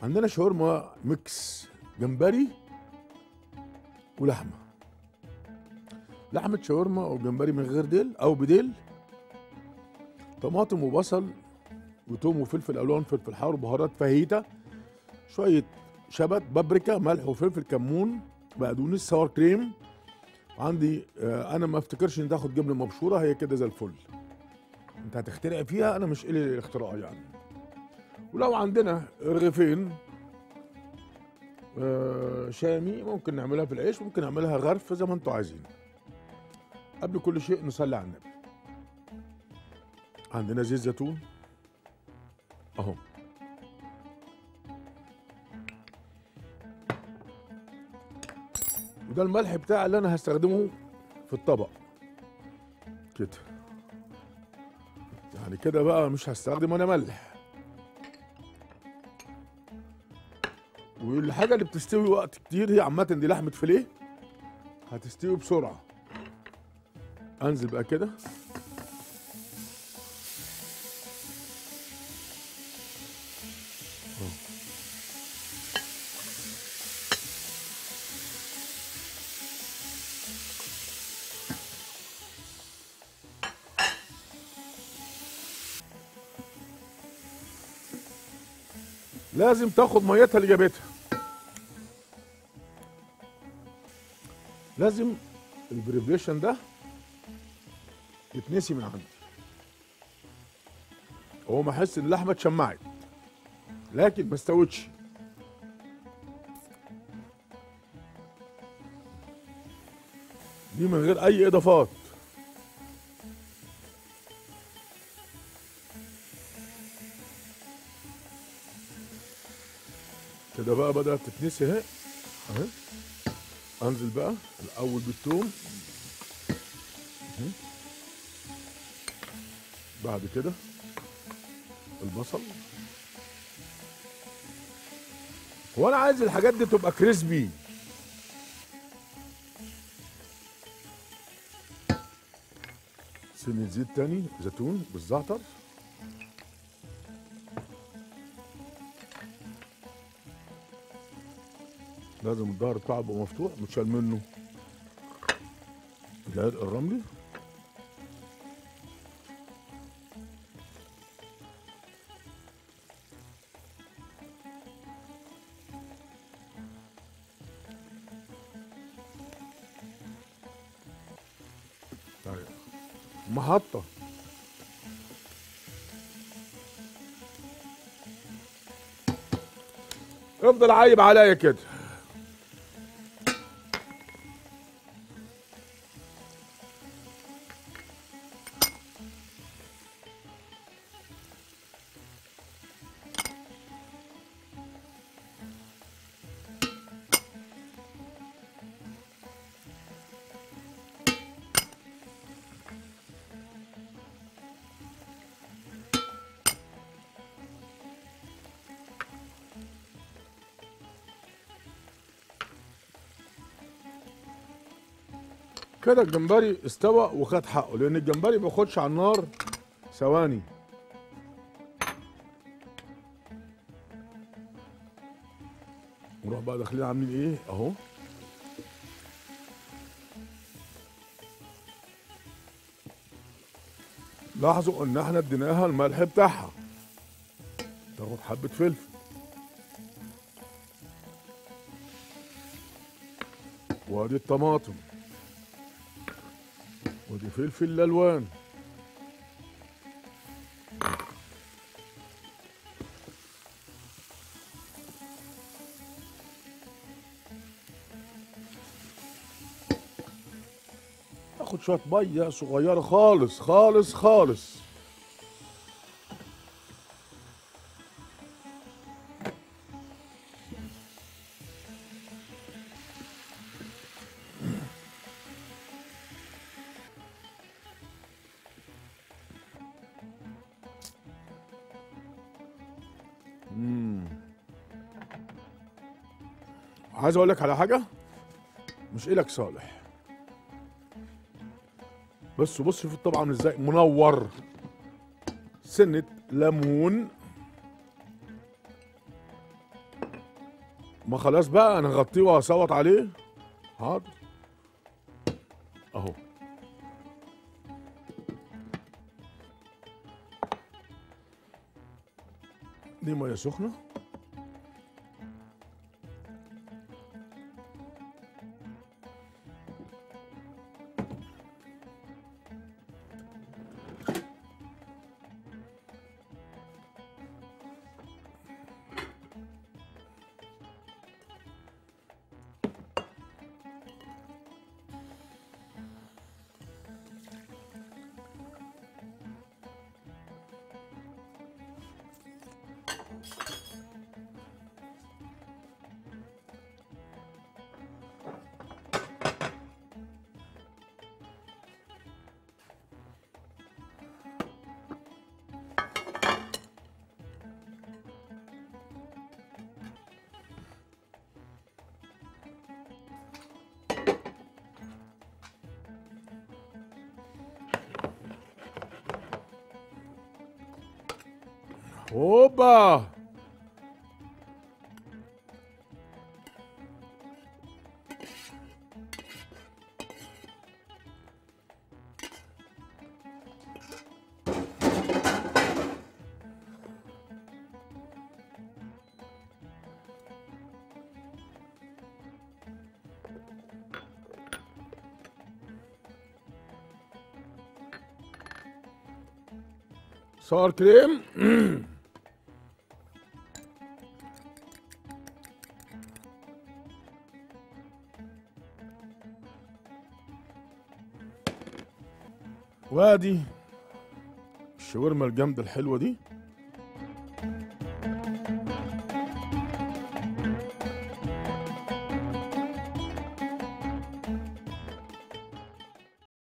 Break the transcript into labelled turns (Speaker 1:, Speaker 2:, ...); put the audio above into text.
Speaker 1: عندنا شاورما ميكس جمبري ولحمه لحمه شاورما او جمبري من غير ديل او بديل طماطم وبصل وتوم وفلفل الوان فلفل حار وبهارات فاهيتا شويه شبت بابريكا ملح وفلفل كمون بقدونس سوار كريم عندي آه، انا ما افتكرش ان تاخد جبنه مبشوره هي كده زي الفل انت هتخترع فيها انا مش الي الاختراع يعني ولو عندنا رغيفين آه، شامي ممكن نعملها في العيش ممكن نعملها غرف زي ما انتوا عايزين قبل كل شيء نصلي على النبي عندنا زيت زيتون اهو وده الملح بتاعي اللي انا هستخدمه في الطبق كده يعني كده بقى مش هستخدم انا ملح والحاجه اللي بتستوي وقت كتير هي عامه دي لحمه فيليه هتستوي بسرعه انزل بقى كده لازم تاخد ميتها اللي جابتها لازم البريبريشن ده يتنسي من عندي هو ما احس ان اللحمه اتشمعت لكن ما استوتش دي من غير اي اضافات كده بقى بدأت تتنسي اهي اهي انزل بقى الاول بالثوم اهي. بعد كده البصل هو انا عايز الحاجات دي تبقى كريسبي سنة زيت تاني زيتون بالزعتر لازم الظهر بتاعه يبقى مفتوح متشال منه العرق الرملي طيب محطة افضل عايب عليا كده كده الجمبري استوى وخد حقه لان الجمبري ما بياخدش على النار ثواني نروح بقى داخلين عاملين ايه اهو لاحظوا ان احنا اديناها الملح بتاعها تاخد حبه فلفل وادي الطماطم ودي فلفل الالوان اخد شويه ميه صغيره خالص خالص خالص عايز اقول لك على حاجه مش إلك صالح بس بص شوف طبعا ازاي منور سنه ليمون ما خلاص بقى انا هغطيه وهصوت عليه حاضر اهو دي ميه سخنه هوبا صار كريم وادي الشاورما الجامده الحلوه دي